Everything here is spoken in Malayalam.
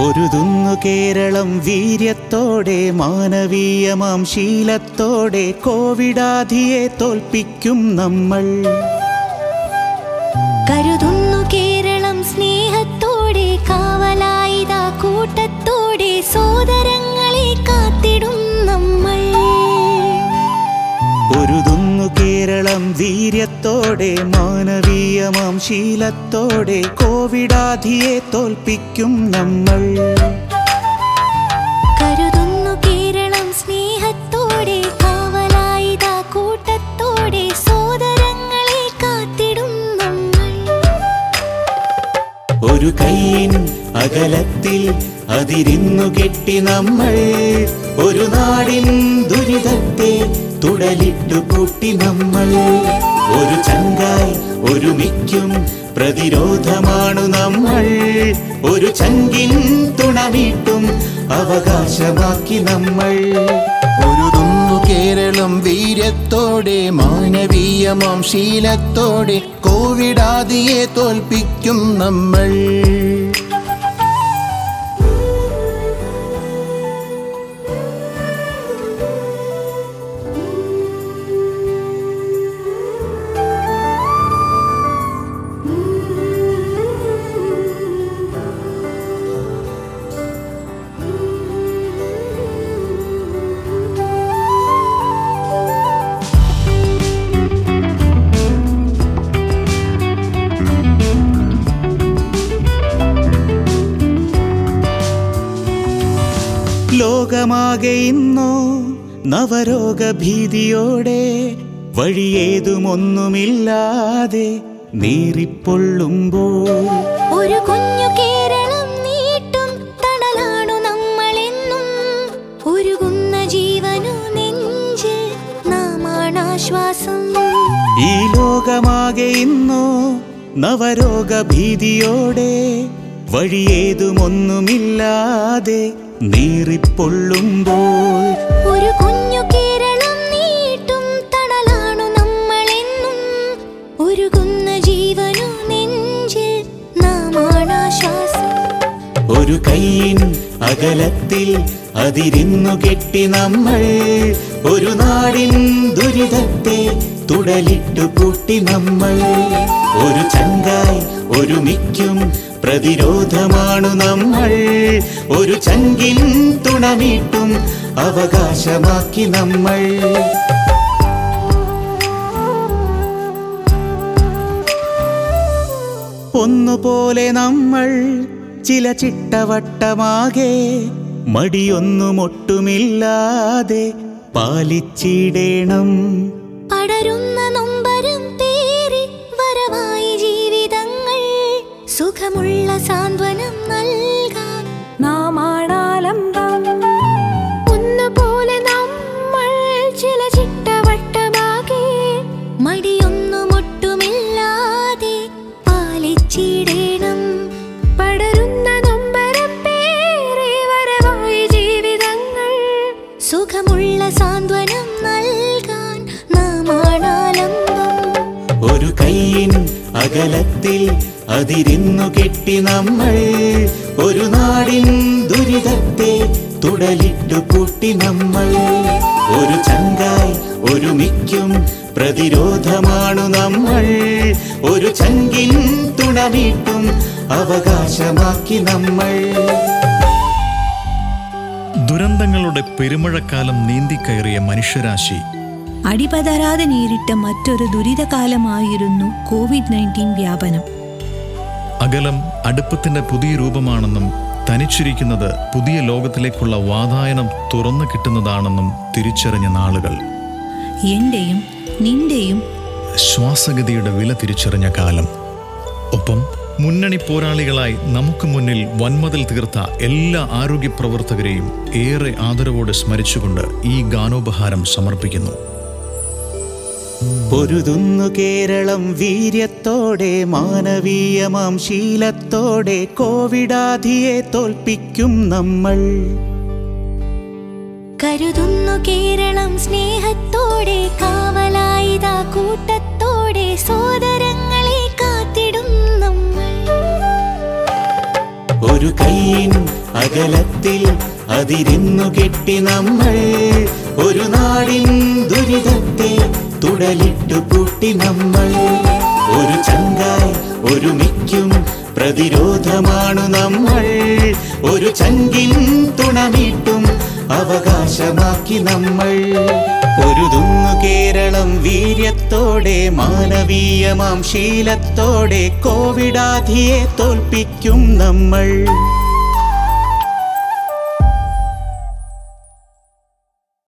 പൊരുതുന്നു കേരളം വീര്യത്തോടെ മാനവീയമാം ശീലത്തോടെ കോവിഡാധിയെ തോൽപ്പിക്കും നമ്മൾ കരുതുന്നു കേരളം സ്നേഹത്തോടെ കാവലായിതാ കൂട്ടത്തോടെ സോദരങ്ങളെ കാത്തിടും നമ്മൾ പൊരുതുന്നു കേരളം വീര്യത്തോടെ മാനവീയമാം ശീലത്തോടെ കോവിഡാധിയെ തോൽപ്പിക്കും നമ്മൾ കരുതുന്നു കേരളം സ്നേഹത്തോടെ കാവലായിതാ കൂട്ടത്തോടെ സോദരങ്ങളെ കാത്തിടും നമ്മൾ ഒരു കൈയിൻ അകലത്തിൽ അതിരിന്നു കെട്ടി നമ്മൾ ഒരു നാടിൻ ദുരിതത്തെ തുടലിട്ടു പൂട്ടി നമ്മൾ ഒരു ചങ്കായി ഒരുമിക്കും പ്രതിരോധമാണു നമ്മൾ ഒരു ചങ്കിൻ തുണമീട്ടും അവകാശമാക്കി നമ്മൾ പൊരുതുന്നു കേരളം വീര്യത്തോടെ മാനവീയമാം ശീലത്തോടെ കോവിഡാദിയെ തോൽപ്പിക്കും നമ്മൾ ലോകമാകെ ഇന്നോ നവരോഗഭീതിയോടെ വഴിയേതുമൊന്നുമില്ലാതെ നീറിപ്പൊള്ളുമ്പോൾ ഒരു കുഞ്ഞു കേരളം നീട്ടും തണലാണു നമ്മളെന്നും ഒരുകുന്ന ജീവനു നെഞ്ചിൽ നാമാണ് ആശ്വാസം ഈ ലോകമാകെ ഇന്നോ നവരോഗഭീതിയോടെ വഴിയേതുമൊന്നുമില്ലാതെ നീറിപ്പൊള്ളുമ്പോൾ ഒരു കുഞ്ഞു കേരളം നീട്ടും തണലാണു നമ്മളെന്നും ഒരുകുന്ന ജീവനു നെഞ്ചിൽ നാമാണ് ആശ്വാസം ഒരു കൈയിൻ അകലത്തിൽ അതിരിന്നു കെട്ടി നമ്മൾ ഒരു നാടിൻ ദുരിതത്തെ തുടലിട്ടു പൂട്ടി നമ്മൾ ഒരു ചങ്കായി ഒരുമിക്കും പ്രതിരോധമാണു നമ്മൾ ഒരു ചങ്കിൻ തുണമീട്ടും അവകാശമാക്കി നമ്മൾ ഒന്നുപോലെ നമ്മൾ ചില ചിട്ടവട്ടമാകെ മടിയൊന്നുമൊട്ടുമില്ലാതെ പാലിച്ചിടേണം പടരുന്ന നൊമ്പരം പേറി വരവായി ജീവിതങ്ങൾ സുഖമുള്ള സാന്ത്വനം നൽകാൻ നാമാണാലംബം ഒന്നുപോലെ നമ്മൾ ചില ചിട്ടവട്ടമാകെ മടിയൊന്നുമൊട്ടുമില്ലാതെ പാലിച്ചിടേണം പടരുന്ന നൊമ്പരം പേറി വരവായി ജീവിതങ്ങൾ സുഖമുള്ള സാന്ത്വനം നൽകാൻ നാമാണാലംബം ഒരു കൈയിൻ അകലത്തിൽ അതിരിന്നു കെട്ടി നമ്മൾ ഒരു നാടിൻ ദുരിതത്തെ തുടലിട്ടു പൂട്ടി നമ്മൾ ഒരു ചങ്കായി ഒരുമിക്കും പ്രതിരോധമാണു നമ്മൾ ഒരു ചങ്കിൻ തുണമീട്ടും അവകാശമാക്കി നമ്മൾ ദുരന്തങ്ങളുടെ പെരുമഴക്കാലം നീന്തിക്കയറിയ മനുഷ്യരാശി അടിപതരാതെ നേരിട്ട മറ്റൊരു ദുരിതകാലമായിരുന്നു കോവിഡ് നയൻറ്റീൻ വ്യാപനം അകലം അടുപ്പത്തിന്റെ പുതിയ രൂപമാണെന്നും തനിച്ചിരിക്കുന്നത് പുതിയ ലോകത്തിലേക്കുള്ള വാതായനം തുറന്നു കിട്ടുന്നതാണെന്നും തിരിച്ചറിഞ്ഞ നാളുകൾ എന്റെയും നിന്റെയും ശ്വാസഗതിയുടെ വില തിരിച്ചറിഞ്ഞ കാലം ഒപ്പം മുന്നണി പോരാളികളായി നമുക്ക് മുന്നിൽ വൻമതിൽ തീർത്ത എല്ലാ ആരോഗ്യ പ്രവർത്തകരെയും ഏറെ ആദരവോടെ സ്മരിച്ചുകൊണ്ട് ഈ ഗാനോപഹാരം സമർപ്പിക്കുന്നു പൊരുതുന്നു കേരളം വീര്യത്തോടെ മാനവീയമാം ശീലത്തോടെ കോവിഡാധിയെ തോൽപ്പിക്കും നമ്മൾ കരുതുന്നു കേരളം സ്നേഹത്തോടെ കാവലായിതാ കൂട്ടത്തോടെ സോദരങ്ങളെ കാത്തിടും നമ്മൾ ഒരു കൈയിൻ അകലത്തിൽ അതിരുന്നു കെട്ടി നമ്മൾ ഒരു നാടിൻ ദുരിതത്തെ തുടലിട്ടു പൂട്ടി നമ്മൾ ഒരു ചങ്കായി ഒരുമിക്കും പ്രതിരോധമാണു നമ്മൾ ഒരു ചങ്കിൻ തുണമീട്ടും അവകാശമാക്കി നമ്മൾ പൊരുതുന്നു കേരളം വീര്യത്തോടെ മാനവീയമാം ശീലത്തോടെ കോവിഡാധിയെ തോൽപ്പിക്കും നമ്മൾ